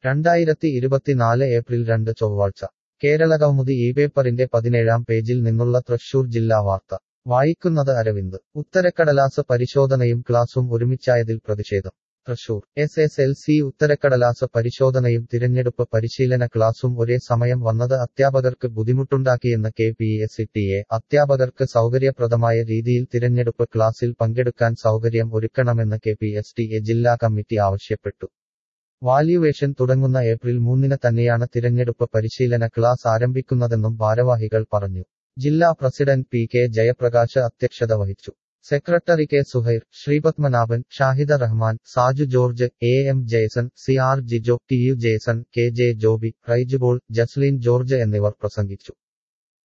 രണ്ടായിരത്തി ഇരുപത്തിനാല് ഏപ്രിൽ രണ്ട് ചൊവ്വാഴ്ച കേരളകൗമുദി ഈ പേപ്പറിന്റെ പതിനേഴാം പേജിൽ നിന്നുള്ള തൃശൂർ ജില്ലാ വാർത്ത വായിക്കുന്നത് അരവിന്ദ് ഉത്തരക്കടലാസ് പരിശോധനയും ക്ലാസും ഒരുമിച്ചായതിൽ പ്രതിഷേധം Thrissur S S L C ഉത്തരക്കടലാസ് പരിശോധനയും തിരഞ്ഞെടുപ്പ് പരിശീലന ക്ലാസും ഒരേ സമയം വന്നത് അധ്യാപകർക്ക് ബുദ്ധിമുട്ടുണ്ടാക്കിയെന്ന് K P S T A അധ്യാപകർക്ക് സൗകര്യപ്രദമായ രീതിയിൽ തിരഞ്ഞെടുപ്പ് ക്ലാസിൽ പങ്കെടുക്കാൻ സൗകര്യം ഒരുക്കണമെന്ന് K P S T A ജില്ലാ കമ്മിറ്റി ആവശ്യപ്പെട്ടു വാല്യുവേഷൻ തുടങ്ങുന്ന ഏപ്രിൽ മൂന്നിന് തന്നെയാണ് തിരഞ്ഞെടുപ്പ് പരിശീലന ക്ലാസ് ആരംഭിക്കുന്നതെന്നും ഭാരവാഹികൾ പറഞ്ഞു ജില്ലാ പ്രസിഡന്റ് പി കെ ജയപ്രകാശ് അധ്യക്ഷത വഹിച്ചു secretary K Suhair Sreepadmanabhan Shahida Rahman Saju George A M Jayson C R Jijo T U Jayson K J Joby Raijubol Jasleen George എന്നിവർ പ്രസംഗിച്ചു